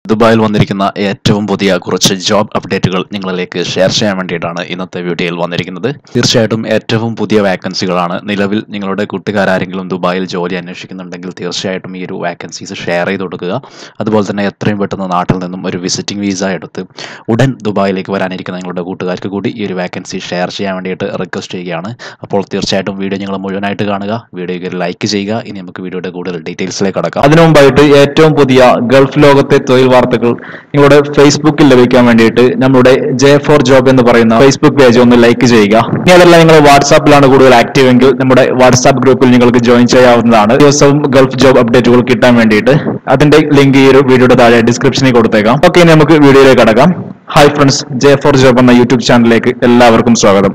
ദുബായിൽ വന്നിരിക്കുന്ന ഏറ്റവും പുതിയ കുറച്ച് ജോബ് അപ്ഡേറ്റുകൾ നിങ്ങളിലേക്ക് ഷെയർ ചെയ്യാൻ വേണ്ടിയിട്ടാണ് ഇന്നത്തെ വീഡിയോയിൽ വന്നിരിക്കുന്നത് തീർച്ചയായിട്ടും ഏറ്റവും പുതിയ വാക്കൻസികളാണ് നിലവിൽ നിങ്ങളുടെ കൂട്ടുകാരെങ്കിലും ദുബായിൽ ജോലി അന്വേഷിക്കുന്നുണ്ടെങ്കിൽ തീർച്ചയായിട്ടും ഈ ഒരു വാക്കൻസീസ് ഷെയർ ചെയ്ത് കൊടുക്കുക അതുപോലെ തന്നെ എത്രയും പെട്ടെന്ന് നാട്ടിൽ നിന്നും ഒരു വിസിറ്റിംഗ് വീസ എടുത്ത് ഉടൻ ദുബായിലേക്ക് വരാനിരിക്കുന്ന നിങ്ങളുടെ കൂട്ടുകാർക്ക് കൂടി ഈ ഒരു വാക്കൻസി ഷെയർ ചെയ്യാൻ വേണ്ടിയിട്ട് റിക്വസ്റ്റ് ചെയ്യുകയാണ് അപ്പോൾ തീർച്ചയായിട്ടും വീഡിയോ നിങ്ങൾ മുഴുവനായിട്ട് കാണുക വീഡിയോയ്ക്ക് ഒരു ലൈക്ക് ചെയ്യുക ഇനി നമുക്ക് വീഡിയോയുടെ കൂടുതൽ ഡീറ്റെയിൽസിലേക്ക് കടക്കാം അതിനു മുമ്പായിട്ട് ഏറ്റവും പുതിയ ഗൾഫ് ലോകത്തെ തൊഴിൽ വാർത്തകൾ നിങ്ങളുടെ ഫേസ്ബുക്കിൽ ലഭിക്കാൻ വേണ്ടിയിട്ട് നമ്മുടെ ജെ ഫോർ ജോബ് എന്ന് പറയുന്ന ഫേസ്ബുക്ക് പേജ് ഒന്ന് ലൈക്ക് ചെയ്യുക ഇനി അതല്ല നിങ്ങൾ വാട്സാപ്പിലാണ് കൂടുതൽ ആക്റ്റീവ് എങ്കിൽ നമ്മുടെ വാട്സാപ്പ് ഗ്രൂപ്പിൽ നിങ്ങൾക്ക് ജോയിൻ ചെയ്യാവുന്നതാണ് ദിവസവും ഗൾഫ് ജോബ് അപ്ഡേറ്റുകൾ കിട്ടാൻ വേണ്ടിയിട്ട് അതിന്റെ ലിങ്ക് ഈ ഒരു വീഡിയോയുടെ താഴെ ഡിസ്ക്രിപ്ഷനിൽ കൊടുത്തേക്കാം ഓക്കെ ഇനി നമുക്ക് വീഡിയോയിലേക്ക് കടക്കാം hi friends J for job എന്ന യൂട്യൂബ് ചാനലിലേക്ക് എല്ലാവർക്കും സ്വാഗതം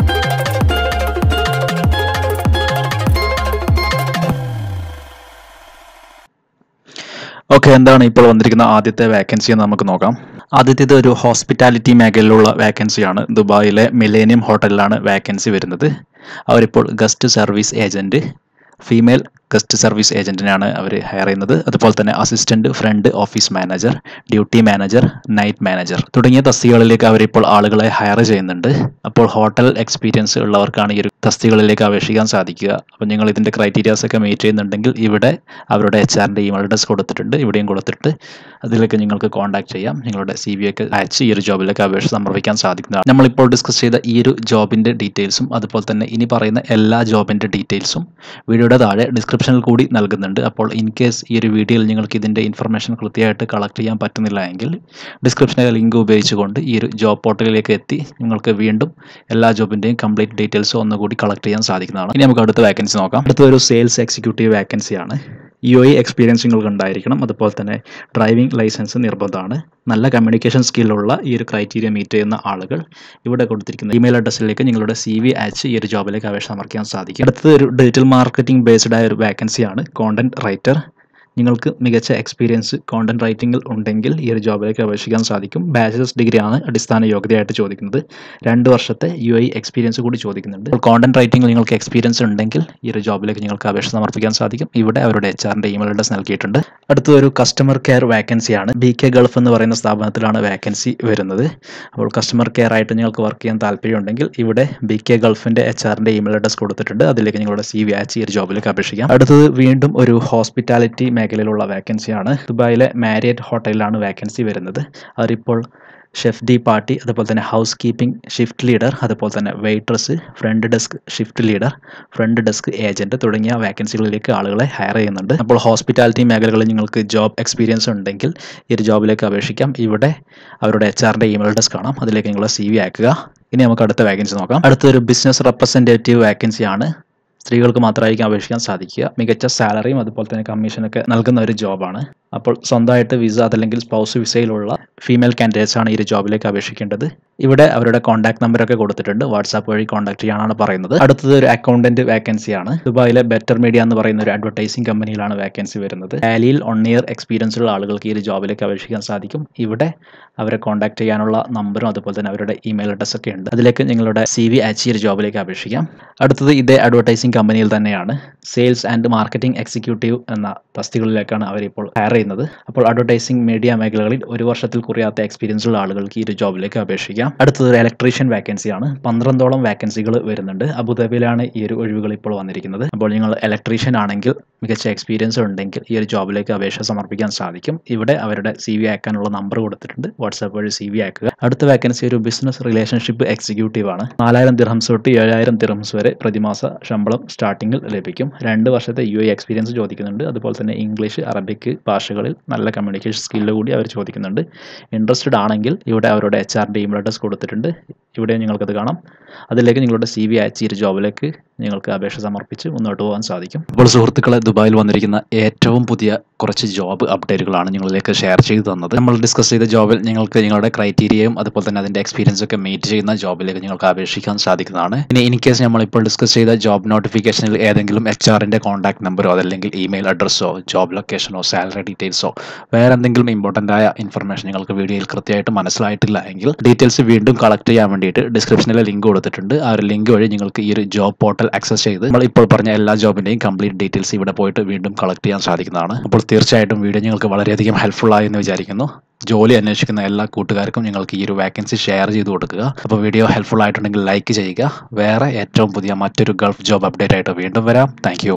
ഓക്കെ എന്താണ് ഇപ്പോൾ വന്നിരിക്കുന്ന ആദ്യത്തെ വാക്കൻസി എന്ന് നമുക്ക് നോക്കാം ആദ്യത്തേത് ഒരു ഹോസ്പിറ്റാലിറ്റി മേഖലയിലുള്ള വാക്കൻസിയാണ് ദുബായിലെ മിലേനിയം ഹോട്ടലിലാണ് വാക്കൻസി വരുന്നത് അവരിപ്പോൾ guest service agent female guest service ഏജന്റിനാണ് അവർ ഹയർ ചെയ്യുന്നത് അതുപോലെ തന്നെ assistant front office manager duty manager night manager തുടങ്ങിയ തസ്തികകളിലേക്ക് അവരിപ്പോൾ ആളുകളെ ഹയർ ചെയ്യുന്നുണ്ട് അപ്പോൾ ഹോട്ടൽ എക്സ്പീരിയൻസ് ഉള്ളവർക്കാണ് ഈ ഒരു തസ്തികകളിലേക്ക് അപേക്ഷിക്കാൻ സാധിക്കുക അപ്പോൾ നിങ്ങൾ ഇതിന്റെ ക്രൈറ്റീരിയാസ് ഒക്കെ മീറ്റ് ചെയ്യുന്നുണ്ടെങ്കിൽ ഇവിടെ അവരുടെ എച്ച് ആറിന്റെ ഇമെയിൽ അഡ്രസ് കൊടുത്തിട്ടുണ്ട് ഇവിടെയും കൊടുത്തിട്ട് അതിലേക്ക് നിങ്ങൾക്ക് കോൺടാക്ട് ചെയ്യാം നിങ്ങളുടെ സി വി ഒക്കെ അയച്ച് ഈ ഒരു ജോബിലേക്ക് അപേക്ഷ സമർപ്പിക്കാൻ സാധിക്കുന്നതാണ് നമ്മളിപ്പോൾ ഡിസ്കസ് ചെയ്ത ഈ ഒരു ജോബിന്റെ ഡീറ്റെയിൽസും അതുപോലെ തന്നെ ഇനി പറയുന്ന എല്ലാ ജോബിന്റെ ഡീറ്റെയിൽസും വീഡിയോയുടെ താഴെ ഡിസ്ക്രിപ്ഷനിൽ കൂടി നൽകുന്നുണ്ട് അപ്പോൾ ഇൻ കേസ് ഈ ഒരു വീഡിയോയിൽ നിങ്ങൾക്ക് ഇതിന്റെ ഇൻഫർമേഷൻ കൃത്യമായിട്ട് കളക്ട് ചെയ്യാൻ പറ്റുന്നില്ല എങ്കിൽ ഡിസ്ക്രിപ്ഷനിലെ ലിങ്ക് ഉപയോഗിച്ചുകൊണ്ട് ഈ ഒരു ജോബ് പോർട്ടലിലേക്ക് എത്തി നിങ്ങൾക്ക് വീണ്ടും എല്ലാ ജോബിന്റെയും കംപ്ലീറ്റ് ഡീറ്റെയിൽസ് ഒന്നുകൂടി കളക്ട് ചെയ്യാൻ സാധിക്കുന്നതാണ് ഇനി നമുക്ക് അടുത്ത വാക്കൻസി നോക്കാം അടുത്ത ഒരു സെയിൽസ് എക്സിക്യൂട്ടീവ് വാക്കൻസിയാണ് യു ഐ എക്സ്പീരിയൻസ് നിങ്ങൾക്ക് ഉണ്ടായിരിക്കണം അതുപോലെ തന്നെ ഡ്രൈവിംഗ് ലൈസൻസ് നിർബന്ധമാണ് നല്ല കമ്മ്യൂണിക്കേഷൻ സ്കില്ലുള്ള ഈ ഒരു ക്രൈറ്റീരിയ മീറ്റ് ചെയ്യുന്ന ആളുകൾ ഇവിടെ കൊടുത്തിരിക്കുന്ന ഇമെയിൽ അഡ്രസ്സിലേക്ക് നിങ്ങളുടെ സി വി അയച്ച് ഈ ഒരു ജോബിലേക്ക് അപേക്ഷ സമർപ്പിക്കാൻ സാധിക്കും അടുത്തത് ഒരു ഡിജിറ്റൽ മാർക്കറ്റിംഗ് ബേസ്ഡ് ആയ ഒരു വാക്കൻസിയാണ് കോണ്ടന്റ് റൈറ്റർ നിങ്ങൾക്ക് മികച്ച എക്സ്പീരിയൻസ് കോണ്ടന്റ് റൈറ്റിംഗിൽ ഉണ്ടെങ്കിൽ ഈ ഒരു ജോബിലേക്ക് അപേക്ഷിക്കാൻ സാധിക്കും ബാച്ചിലേഴ്സ് ഡിഗ്രിയാണ് അടിസ്ഥാന യോഗ്യതയായിട്ട് ചോദിക്കുന്നത് രണ്ട് വർഷത്തെ യു ഐ എക്സ്പീരിയൻസ് കൂടി ചോദിക്കുന്നുണ്ട് കോണ്ടന്റ് റൈറ്റിംഗിൽ നിങ്ങൾക്ക് എക്സ്പീരിയൻസ് ഉണ്ടെങ്കിൽ ഈ ഒരു ജോബിലേക്ക് നിങ്ങൾക്ക് അപേക്ഷ സമർപ്പിക്കാൻ സാധിക്കും ഇവിടെ അവരുടെ എച്ച് ആറിന്റെ ഇമെയിൽ അഡ്രസ് നൽകിയിട്ടുണ്ട് അടുത്തത് ഒരു കസ്റ്റമർ കെയർ വാക്കൻസിയാണ് ബി കെ ഗൾഫ് എന്ന് പറയുന്ന സ്ഥാപനത്തിലാണ് വാക്കൻസി വരുന്നത് അപ്പോൾ കസ്റ്റമർ കെയർ ആയിട്ട് നിങ്ങൾക്ക് വർക്ക് ചെയ്യാൻ താല്പര്യമുണ്ടെങ്കിൽ ഇവിടെ ബി കെ ഗൾഫിന്റെ എച്ച് ആറിന്റെ ഇമെയിൽ അഡ്രസ് കൊടുത്തിട്ടുണ്ട് അതിലേക്ക് നിങ്ങളുടെ സി വി അയച്ച് ഈ ഒരു ജോബിലേക്ക് അപേക്ഷിക്കാം അടുത്തത് വീണ്ടും ഒരു ഹോസ്പിറ്റാലിറ്റി മേഖലയിലുള്ള വാക്കൻസിയാണ് ദുബായിലെ മാരിയറ്റ് ഹോട്ടലിലാണ് വാക്കൻസി വരുന്നത് അവരിപ്പോൾ ഷെഫ് ഡി പാർട്ടി അതുപോലെ തന്നെ ഹൗസ് കീപ്പിംഗ് ഷിഫ്റ്റ് ലീഡർ അതുപോലെ തന്നെ waiters front desk shift leader front desk agent തുടങ്ങിയ വാക്കൻസികളിലേക്ക് ആളുകളെ ഹയർ ചെയ്യുന്നുണ്ട് അപ്പോൾ ഹോസ്പിറ്റാലിറ്റി മേഖലകളിൽ നിങ്ങൾക്ക് ജോബ് എക്സ്പീരിയൻസ് ഉണ്ടെങ്കിൽ ഈ ഒരു ജോബിലേക്ക് അപേക്ഷിക്കാം ഇവിടെ അവരുടെ എച്ച് ആറിൻ്റെ ഇമെയിൽ അഡ്രസ് കാണാം അതിലേക്ക് നിങ്ങളുടെ സി വി അയക്കുക ഇനി നമുക്ക് അടുത്ത വാക്കൻസി നോക്കാം അടുത്തൊരു ബിസിനസ് റെപ്രസെൻറ്റേറ്റീവ് വാക്കൻസിയാണ് സ്ത്രീകൾക്ക് മാത്രമായിരിക്കും അപേക്ഷിക്കാൻ സാധിക്കുക മികച്ച സാലറിയും അതുപോലെ തന്നെ കമ്മീഷനൊക്കെ നൽകുന്ന ഒരു ജോബാണ് അപ്പോൾ സ്വന്തമായിട്ട് വിസ അതല്ലെങ്കിൽ സ്പൗസ് വിസയിലുള്ള ഫീമെയിൽ കാൻഡിഡേറ്റ്സ് ആണ് ഈ ഒരു ജോബിലേക്ക് അപേക്ഷിക്കേണ്ടത് ഇവിടെ അവരുടെ കോൺടാക്ട് നമ്പറൊക്കെ കൊടുത്തിട്ടുണ്ട് വാട്സാപ്പ് വഴി കോൺടാക്ട് ചെയ്യാനാണ് പറയുന്നത് അടുത്തത് ഒരു അക്കൗണ്ടന്റ് വാക്കൻസിയാണ് ദുബായിലെ ബെറ്റർ മീഡിയ എന്ന് പറയുന്ന ഒരു അഡ്വർടൈസിംഗ് കമ്പനിയിലാണ് വാക്കൻസി വരുന്നത് ടാലിയിൽ വൺ ഇയർ എക്സ്പീരിയൻസ് ഉള്ള ആളുകൾക്ക് ഈ ഒരു ജോബിലേക്ക് അപേക്ഷിക്കാൻ സാധിക്കും ഇവിടെ അവരെ കോൺടാക്ട് ചെയ്യാനുള്ള നമ്പറും അതുപോലെ തന്നെ അവരുടെ ഇമെയിൽ അഡ്രസ് ഒക്കെ ഉണ്ട് അതിലേക്ക് നിങ്ങളുടെ സി വി അയച്ച് ഈ ഒരു ജോബിലേക്ക് അപേക്ഷിക്കാം അടുത്തത് ഇതേ അഡ്വർടൈസിംഗ് കമ്പനിയിൽ തന്നെയാണ് സെയിൽസ് ആൻഡ് മാർക്കറ്റിംഗ് എക്സിക്യൂട്ടീവ് എന്ന തസ്തികളിലേക്കാണ് അവരിപ്പോൾ ഹയർ ചെയ്യുന്നത് അപ്പോൾ അഡ്വർടൈസിംഗ് മീഡിയ മേഖലകളിൽ ഒരു വർഷത്തിൽ കുറയാത്ത എക്സ്പീരിയൻസ് ഉള്ള ആളുകൾക്ക് ഈ ഒരു ജോബിലേക്ക് അപേക്ഷിക്കാം അടുത്തത് ഒരു ഇലക്ട്രീഷ്യൻ വാക്കൻസിയാണ് പന്ത്രണ്ടോളം വാക്കൻസികൾ വരുന്നുണ്ട് അബുദാബിയിലാണ് ഈ ഒരു ഒഴിവുകൾ ഇപ്പോൾ വന്നിരിക്കുന്നത് അപ്പോൾ നിങ്ങൾ ഇലക്ട്രീഷ്യൻ ആണെങ്കിൽ മികച്ച എക്സ്പീരിയൻസ് ഉണ്ടെങ്കിൽ ഈ ഒരു ജോബിലേക്ക് അപേക്ഷ സമർപ്പിക്കാൻ സാധിക്കും ഇവിടെ അവരുടെ സി വി അയക്കാനുള്ള നമ്പർ കൊടുത്തിട്ടുണ്ട് വാട്സാപ്പ് വഴി സി വി അയക്കുക അടുത്ത വാക്കൻസി ഒരു ബിസിനസ് റിലേഷൻഷിപ്പ് എക്സിക്യൂട്ടീവ് ആണ് നാലായിരം ദിർഹംസ് തൊട്ട് ഏഴായിരം ദിർഹംസ് വരെ പ്രതിമാസ ശമ്പളം സ്റ്റാർട്ടിങ്ങിൽ ലഭിക്കും രണ്ട് വർഷത്തെ യു ഐ എക്സ്പീരിയൻസ് ചോദിക്കുന്നുണ്ട് അതുപോലെ തന്നെ ഇംഗ്ലീഷ് അറബിക് ഭാഷകളിൽ നല്ല കമ്മ്യൂണിക്കേഷൻ സ്കില്ല് കൂടി അവർ ചോദിക്കുന്നുണ്ട് ഇൻട്രസ്റ്റഡ് ആണെങ്കിൽ ഇവിടെ അവരുടെ H R D email address കൊടുത്തിട്ടുണ്ട് ഇവിടെ നിങ്ങൾക്കത് കാണാം അതിലേക്ക് നിങ്ങളുടെ സി വി അയച്ച് ഈ ഒരു ജോബിലേക്ക് നിങ്ങൾക്ക് അപേക്ഷ സമർപ്പിച്ച് മുന്നോട്ട് പോകാൻ സാധിക്കും അപ്പോൾ സുഹൃത്തുക്കളെ ദുബായിൽ വന്നിരിക്കുന്ന ഏറ്റവും പുതിയ കുറച്ച് ജോബ് അപ്ഡേറ്റുകളാണ് നിങ്ങളിലേക്ക് ഷെയർ ചെയ്തു തന്നത് നമ്മൾ ഡിസ്കസ് ചെയ്ത ജോബിൽ നിങ്ങൾക്ക് നിങ്ങളുടെ ക്രൈറ്റീരിയയും അതുപോലെ തന്നെ അതിൻ്റെ എക്സ്പീരിയൻസ് ഒക്കെ മീറ്റ് ചെയ്യുന്ന ജോബിലേക്ക് നിങ്ങൾക്ക് അപേക്ഷിക്കാൻ സാധിക്കുന്നതാണ് ഇനി ഇൻ കേസ് നമ്മളിപ്പോൾ ഡിസ്കസ് ചെയ്ത ജോബ് നോട്ടിഫിക്കേഷനിൽ ഏതെങ്കിലും എച്ച് ആറിൻ്റെ കോൺടാക്ട് നമ്പറോ അതല്ലെങ്കിൽ ഇമെയിൽ അഡ്രസ്സോ ജോബ് ലൊക്കേഷനോ സാലറി ഡീറ്റെയിൽസോ വേറെ എന്തെങ്കിലും ഇമ്പോർട്ടൻ്റ് ആയ ഇൻഫർമേഷൻ നിങ്ങൾക്ക് വീഡിയോയിൽ കൃത്യമായിട്ട് മനസ്സിലായിട്ടില്ല എങ്കിൽ ഡീറ്റെയിൽസ് വീണ്ടും കളക്ട് ചെയ്യാൻ വേണ്ടിയിട്ട് ഡിസ്ക്രിപ്ഷനിലെ ലിങ്ക് കൊടുത്തിട്ടുണ്ട് ആ ഒരു ലിങ്ക് വഴി നിങ്ങൾക്ക് ഈ ഒരു ജോബ് പോർട്ടൽ ആക്സസ് ചെയ്ത് നമ്മൾ ഇപ്പോൾ പറഞ്ഞ എല്ലാ ജോബിൻ്റെയും കംപ്ലീറ്റ് ഡീറ്റെയിൽസ് ഇവിടെ പോയിട്ട് വീണ്ടും കളക്ട് ചെയ്യാൻ സാധിക്കുന്നതാണ് അപ്പോൾ തീർച്ചയായിട്ടും വീഡിയോ നിങ്ങൾക്ക് വളരെയധികം ഹെൽപ്ഫുൾ ആയി എന്ന് വിചാരിക്കുന്നു ജോലി അന്വേഷിക്കുന്ന എല്ലാ കൂട്ടുകാർക്കും നിങ്ങൾക്ക് ഈ ഒരു വാക്കൻസി ഷെയർ ചെയ്ത് കൊടുക്കുക അപ്പോൾ വീഡിയോ ഹെൽപ്ഫുൾ ആയിട്ടുണ്ടെങ്കിൽ ലൈക്ക് ചെയ്യുക വേറെ ഏറ്റവും പുതിയ മറ്റൊരു ഗൾഫ് ജോബ് അപ്ഡേറ്റ് ആയിട്ട് വീണ്ടും വരാം താങ്ക്